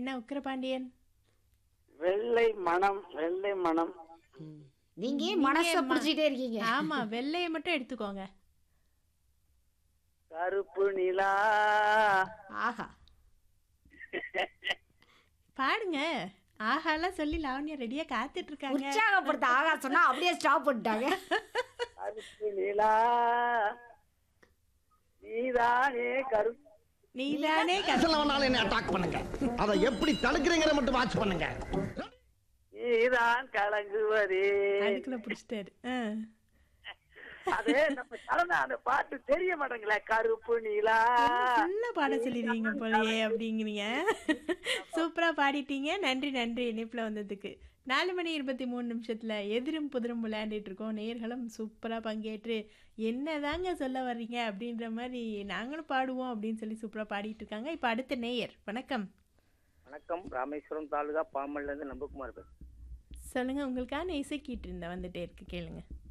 என்ன உக்கிரபாண்டியன் வெள்ளை மனம் வெள்ளை மனம் நீங்க ஏன் மனச நீங்க ம- புடிச்சிட்டே இருக்கீங்க ஆமா வெள்ளையை மட்டும் எடுத்துக்கோங்க கருப்பு நிலா ஆஹா பாடுங்க ஆஹாலாம் சொல்லி லாவண்யா ரெடியா காத்துட்டு இருக்காங்க உற்சாகப்படுத்த ஆகா சொன்னா அப்படியே ஸ்டாப் பண்ணிட்டாங்க கருப்பு நிலா நீதானே கருப்பு நீதானே க- வேணாலும் என்ன அட்டாக் பண்ணுங்க அதை எப்படி தடுக்கிறீங்கிற மட்டும் வாட்ச் பண்ணுங்க நீதான் கலங்குவதே அதுக்குள்ள பிடிச்சிட்டாரு ஆ. அது நம்ம கலந்த அந்த பாட்டு தெரிய மாட்டேங்களே கருப்பு நிலா ஃபுல்லா பாட சொல்லிடுவீங்க போலயே அப்படிங்கிறீங்க சூப்பரா பாடிட்டீங்க நன்றி நன்றி இணைப்புல வந்ததுக்கு நாலு மணி இருபத்தி மூணு நிமிஷத்துல எதிரும் புதிரும் விளையாண்டுட்டு இருக்கோம் நேர்களும் சூப்பரா பங்கேற்று என்னதாங்க சொல்ல வர்றீங்க அப்படின்ற மாதிரி நாங்களும் பாடுவோம் அப்படின்னு சொல்லி சூப்பரா பாடிட்டு இருக்காங்க இப்ப அடுத்த நேயர் வணக்கம் வணக்கம் ராமேஸ்வரம் தாலுகா பாமல்ல இருந்து நம்பகுமார் பேசுறேன் சொல்லுங்க உங்களுக்கான இசை கீட்டு இருந்த வந்துட்டே இருக்கு கேளுங்க